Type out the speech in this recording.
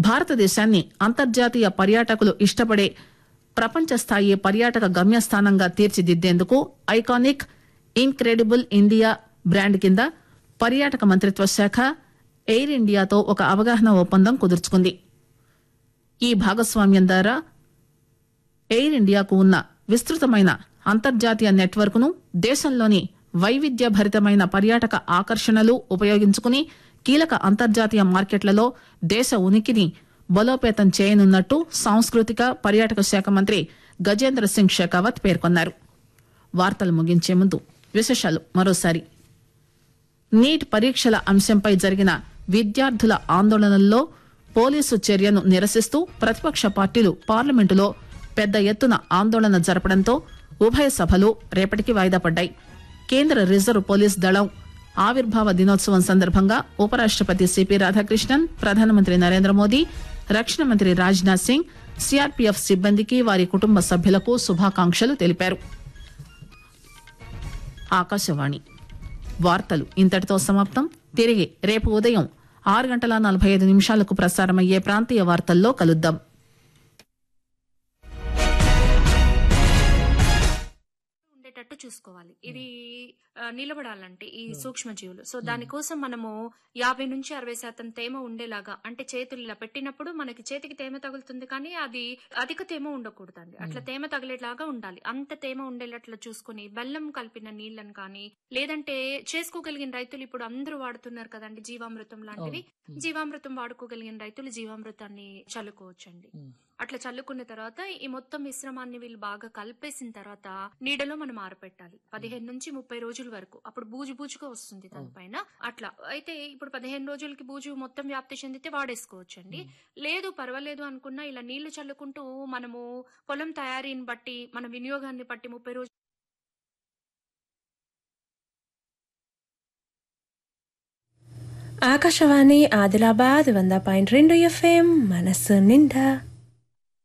భారతదేశాన్ని అంతర్జాతీయ పర్యాటకులు ఇష్టపడే ప్రపంచ స్థాయి పర్యాటక గమ్యస్థానంగా తీర్చిదిద్దేందుకు ఐకానిక్ ఇన్క్రెడిబుల్ ఇండియా బ్రాండ్ కింద పర్యాటక మంత్రిత్వ శాఖ ఎయిర్ ఇండియాతో ఒక అవగాహన ఒప్పందం కుదుర్చుకుంది ఈ భాగస్వామ్యం ద్వారా ఎయిర్ ఇండియాకు ఉన్న విస్తృతమైన అంతర్జాతీయ నెట్వర్క్ ను దేశంలోని వైవిధ్య భరితమైన పర్యాటక ఆకర్షణలు ఉపయోగించుకుని కీలక అంతర్జాతీయ మార్కెట్లలో దేశ ఉనికిని బలోపేతం చేయనున్నట్టు సాంస్కృతిక పర్యాటక శాఖ మంత్రి గజేంద్ర సింగ్ షెకావత్ పేర్కొన్నారు వార్తలు ముగించే ముందు విశేషాలు మరోసారి నీట్ పరీక్షల అంశంపై జరిగిన విద్యార్థుల ఆందోళనల్లో పోలీసు చర్యను నిరసిస్తూ ప్రతిపక్ష పార్టీలు పార్లమెంటులో పెద్ద ఎత్తున ఆందోళన జరపడంతో ఉభయ సభలు రేపటికి వాయిదా పడ్డాయి కేంద్ర రిజర్వ్ పోలీస్ దళం ఆవిర్భావ దినోత్సవం సందర్భంగా ఉపరాష్టపతి సిపి రాధాకృష్ణన్ ప్రధానమంత్రి నరేంద్ర మోదీ రక్షణ మంత్రి రాజ్నాథ్ సింగ్ సిఆర్పీఎఫ్ సిబ్బందికి వారి కుటుంబ సభ్యులకు శుభాకాంక్షలు తెలిపారు ఆకాశవాణి వార్తలు ఇంతటితో సమాప్తం తిరిగి రేపు ఉదయం ఆరు గంటల నలభై ఐదు నిమిషాలకు ప్రసారమయ్యే ప్రాంతీయ వార్తల్లో కలుద్దాం ఉండేటట్టు చూసుకోవాలి ఇది ఆ, నిలబడాలంటే ఈ సూక్ష్మజీవులు సో దానికోసం మనము యాభై నుంచి అరవై శాతం తేమ ఉండేలాగా అంటే చేతులు ఇలా పెట్టినప్పుడు మనకి చేతికి తేమ తగులుతుంది కానీ అది అధిక తేమ ఉండకూడదండి అట్లా తేమ తగిలేలాగా ఉండాలి అంత తేమ ఉండేటట్లు చూసుకుని బెల్లం కలిపిన నీళ్ళని కానీ లేదంటే చేసుకోగలిగిన రైతులు ఇప్పుడు అందరూ వాడుతున్నారు కదండి జీవామృతం లాంటివి జీవామృతం వాడుకోగలిగిన రైతులు జీవామృతాన్ని చల్లుకోవచ్చండి అట్లా చల్లుకున్న తర్వాత ఈ మొత్తం మిశ్రమాన్ని వీళ్ళు బాగా కలిపేసిన తర్వాత నీడలో మనం ఆరపెట్టాలి పదిహేను నుంచి ముప్పై రోజుల వరకు అప్పుడు బూజు బూజుగా వస్తుంది దానిపైన అట్లా అయితే ఇప్పుడు పదిహేను రోజులకి బూజు మొత్తం వ్యాప్తి చెందితే వాడేసుకోవచ్చండి లేదు పర్వాలేదు అనుకున్నా ఇలా నీళ్లు చల్లుకుంటూ మనము పొలం తయారీని బట్టి మన వినియోగాన్ని బట్టి ముప్పై రోజులు ఆకాశవాణి ఆదిలాబాద్ వంద పాయింట్ రెండు ఎఫ్ఎం మనస్సు నిండా